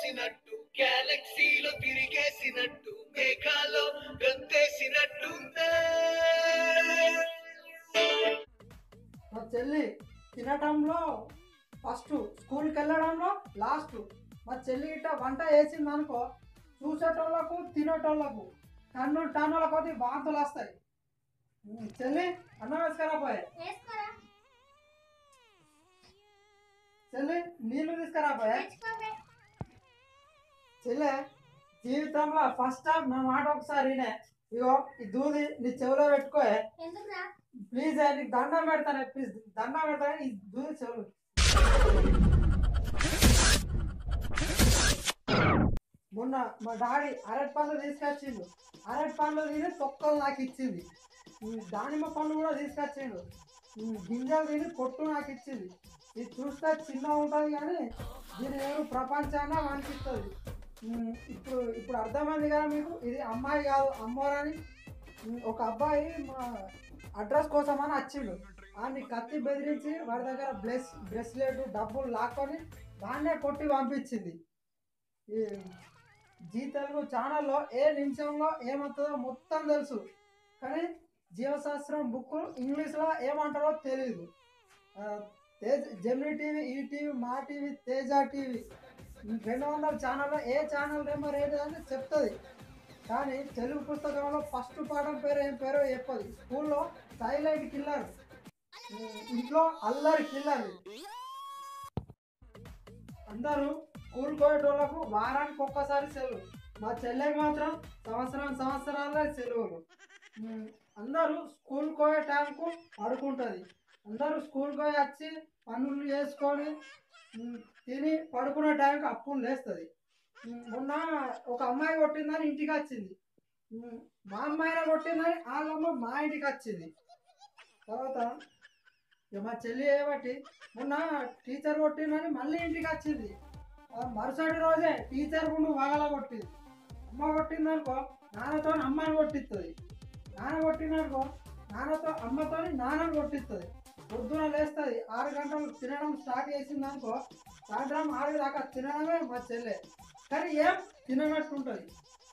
చేసినట్టు గ్యాలక్సీలో తిరిగేసినట్టు మేఘాలో గంతేసినట్టుందే మా చెల్లి తినటంలో ఫస్ట్ స్కూల్కి వెళ్ళడంలో లాస్ట్ మా చెల్లి ఇట్ట వంట వేసింది అనుకో చూసేటోళ్ళకు తినేటోళ్ళకు టన్ను టన్నుల కొద్ది వాంతులు వస్తాయి ఉమ్, చెల్లి అన్నం వేసుకురా పోయే వేసుకోరా చెల్లి నీళ్లు తీసుకురా పోయే తెచ్చుకోవే చెల్లె జీవితంలో ఫస్ట్ టైం నా మాట ఒకసారి వినే ఇగో ఈ దూది నీ చెవిలో పెట్టుకోయే ఎందుకురా ప్లీజ్ నీకు దండం పెడతానే ప్లీజ్ దండం పెడతానే ఈ దూది చెవులు మొన్న మా డాడీ అరటి పండ్లు తీసుకొచ్చిండు అరటి పండ్లు తిని తొక్కలు నాకు ఇచ్చింది ఉమ్, దానిమ్మ పండ్లు కూడా తీసుకొచ్చిండు ఉమ్, గింజలు తిని పొట్టు నాకు ఇచ్చింది ఇది చూస్తే చిన్న ఉంటుంది కానీ దీని ఎవరు ప్రపంచాన అనిపిస్తుంది ఉమ్, ఇప్పుడు ఇప్పుడు అర్థమైంది కదా మీకు ఇది అమ్మాయి కాదు అమ్మోరని ఉమ్, ఒక అబ్బాయి మా అడ్రస్ కోసం అని వచ్చిండు వాడిని కత్తి బెదిరించి వాడి దగ్గర బ్లెస్ బ్రెస్లెట్ డబ్బులు లాక్కొని దాన్నే కొట్టి పంపించింది ఈ జీ తెలుగు ఛానల్లో ఏ నిమిషంలో ఏమవుతుందో మొత్తం తెలుసు కానీ జీవశాస్త్రం బుక్ ఇంగ్లీష్లో ఏమంటారో తెలియదు ఆ, Tej Gemini TV E TV Maa TV Teja TV ఈ రెండు వందల ఛానల్లో ఏ ఛానల్ నెంబర్ ఏది అని చెప్తుంది కానీ తెలుగు పుస్తకంలో ఫస్ట్ పాఠం పేరు ఏం పేరో చెప్పదు స్కూల్లో సైలెంట్ కిల్లర్ ఇంట్లో అల్లరి కిల్లర్ అందరూ స్కూల్ పోయేటోళ్ళకు వారానికి ఒక్కసారి సెలవు మా చెల్లెకి మాత్రం సంవత్సరం సంవత్సరాలే సెలవులు ఉమ్, అందరూ స్కూల్ పోయే టైంకు పడుకుంటుంది అందరూ స్కూల్ పోయి వచ్చి పనులు చేసుకొని ఉమ్, తిని పడుకునే టైంకి అప్పుడు లేస్తుంది ఉమ్, మొన్న ఒక అమ్మాయి కొట్టిందని ఇంటికి వచ్చింది ఉమ్, మా అమ్మాయిని కొట్టిందని వాళ్ళమ్మ మా ఇంటికి వచ్చింది తర్వాత ఇక మా చెల్లి ఏబట్టి మొన్న టీచర్ కొట్టిందని మళ్ళీ ఇంటికి వచ్చింది ఆ మరుసటి రోజే టీచర్ ముందు వాగల కొట్టింది అమ్మ కొట్టిందనుకో నాన్నతో అమ్మని కొట్టిస్తుంది నాన్న కొట్టిందనుకో నాన్నతో అమ్మతో నాన్నని కొట్టిస్తుంది పొద్దున లేస్తుంది ఆరు గంటలు తినడం స్టార్ట్ చేసింది అనుకో సాయంత్రం ఆరు దాకా తినడమే మా చెల్లె కానీ ఏం తిననట్టు ఉంటుంది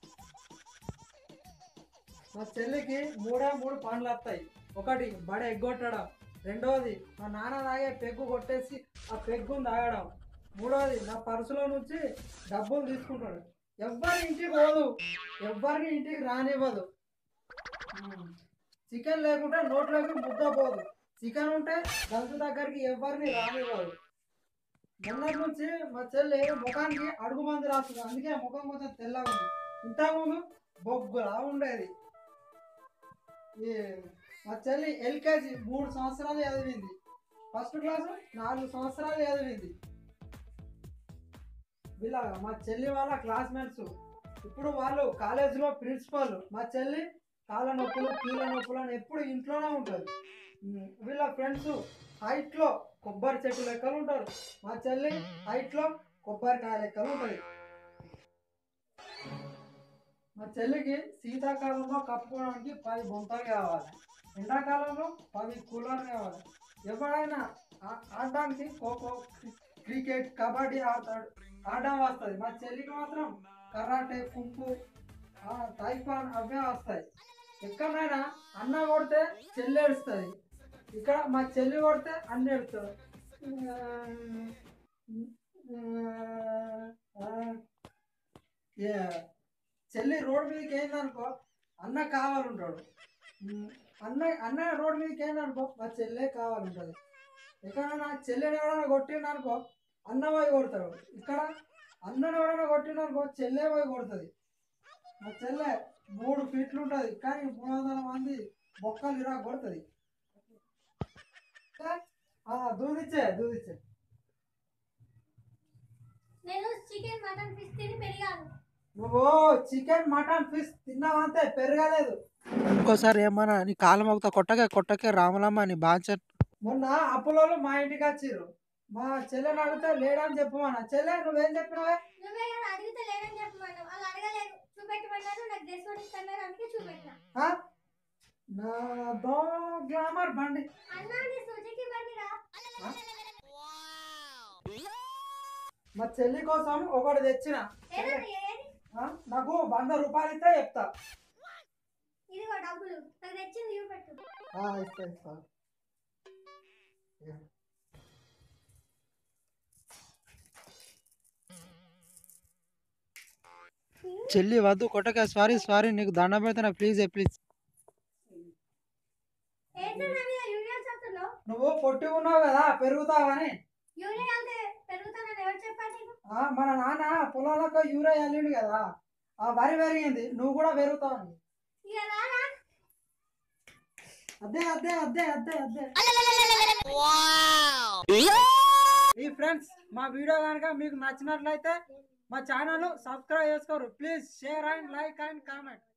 మా చెల్లికి మూడే మూడు పనులు వస్తాయి ఒకటి బడ ఎగ్గొట్టడం రెండవది మా నాన్న తాగే పెగ్గు కొట్టేసి ఆ పెగ్గును తాగడం మూడవది నా పర్సులో నుంచి డబ్బులు తీసుకుంటాడు ఎవ్వరి ఇంటికి పోదు ఎవ్వరిని ఇంటికి రానివ్వదు ఉమ్. చికెన్ లేకుంటే నోట్లోకి ముద్ద పోదు చికెన్ ఉంటే గంతు దగ్గరికి ఎవరిని రానివ్వదు మొన్నటి నుంచి మా చెల్లి ముఖానికి అడుగు మంది రాస్తుంది అందుకే ముఖం కొంచెం తెల్లగా ఉంది ఇంతకుముందు బొగ్గులా ఉండేది ఈ మా చెల్లి ఎల్కేజీ మూడు సంవత్సరాలు చదివింది ఫస్ట్ క్లాస్ నాలుగు సంవత్సరాలు చదివింది వీళ్ళ మా చెల్లి వాళ్ళ క్లాస్మేట్స్ ఇప్పుడు వాళ్ళు కాలేజీలో ప్రిన్సిపల్ మా చెల్లి కాళ్ళ నొప్పులు కీళ్ళ నొప్పులు అని ఎప్పుడు ఇంట్లోనే ఉంటుంది ఉమ్, వీళ్ళ ఫ్రెండ్స్ హైట్లో కొబ్బరి చెట్టు లెక్కలు ఉంటారు మా చెల్లి హైట్లో కొబ్బరికాయ లెక్కలు ఉంటుంది మా చెల్లికి శీతాకాలంలో కప్పుకోవడానికి పది బొంతలు కావాలి ఎండాకాలంలో పది కూలర్ కావాలి ఎవరైనా ఆ- ఆడడానికి ఖోఖో క్రి- క్రికెట్ కబడ్డీ ఆడతాడు ఆడడం వస్తుంది మా చెల్లికి మాత్రం కరాటే కుంపు ఆ, తైపాన్ అవే వస్తాయి ఎక్కడైనా అన్న కొడితే చెల్లి ఏడుస్తుంది ఇక్కడ మా చెల్లి కొడితే అన్న ఏడుస్తాడు ఏ, చెల్లి రోడ్ మీదకి ఏందనుకో అన్న కావాలంటాడు ఉమ్, అన్న అన్న రోడ్ మీదకి ఏందనుకో మా చెల్లె కావాలంటుంది ఎక్కడైనా చెల్లెని ఎవరైనా కొట్టిండనుకో అన్న పోయి కొడతాడు ఇక్కడ అన్నని ఎవరైనా కొట్టిండనుకో చెల్లె పోయి కొడుతుంది మా చెల్లె మూడు ఫీట్లు ఉంటుంది కానీ మూడు వందల మంది బొక్కలు ఇరా కొడుతుంది దూదిచ్చే దూదిచ్చే నేను చికెన్ మటన్ ఫిష్ తిని పెరిగాను నువ్వు చికెన్ మటన్ ఫిష్ తిన్నావంతే పెరగలేదు ఇంకోసారి ఏమన్నా నీ కాలు మొక్త కొట్టకే కొట్టకే రామలమ్మ నీ బాచ మొన్న అప్పులోళ్ళు మా ఇంటికి వచ్చిర్రు మా చెల్లెని అడిగితే లేడని చెప్పమన్నా చెల్లె నువ్వేం చెప్పినావే నువ్వే కదా అడిగితే లేదని చెప్పమన్నావు వాళ్ళు అడగలేదు చూపెట్టమన్నారు నాకు డ్రెస్ కొనిస్తున్నారు అందుకే చూపెట్టినా ఆ? నా దో గ్లామర్ బండి అన్నా నీ సుజుకి బండిరా ఆ? మా చెల్లి కోసం ఒకటి తెచ్చిన ఏదన్నా ఏది ఆ, నాకు వంద రూపాయలు ఇస్తే చెప్తా ఇదిగో డబ్బులు నాకు తెచ్చింది చూపెట్టు ఆ, ఇస్తా ఇస్తా చెల్లి వద్దు కొట్టక సారీ సారీ నీకు దండం పెడతాను ప్లీజ్ ప్లీజ్ ఏంటో నా మీద యూరియా చదువుతున్నావు నువ్వు పొట్టి ఉన్నావు కదా పెరుగుతావని యూరియా అంటే పెరుగుతానని ఎవరు చెప్పారు నీకు ఆ, మన నాన్న పొలాలకు యూరియా వెళ్ళిండు కదా ఆ వరి పెరిగింది నువ్వు కూడా పెరుగుతావని ఇక రారా అదే అదే అదే అదే అదే ఈ ఫ్రెండ్స్ మా వీడియో కనుక మీకు నచ్చినట్లయితే మా ఛానల్ సబ్స్క్రైబ్ చేసుకోరు please share and like and comment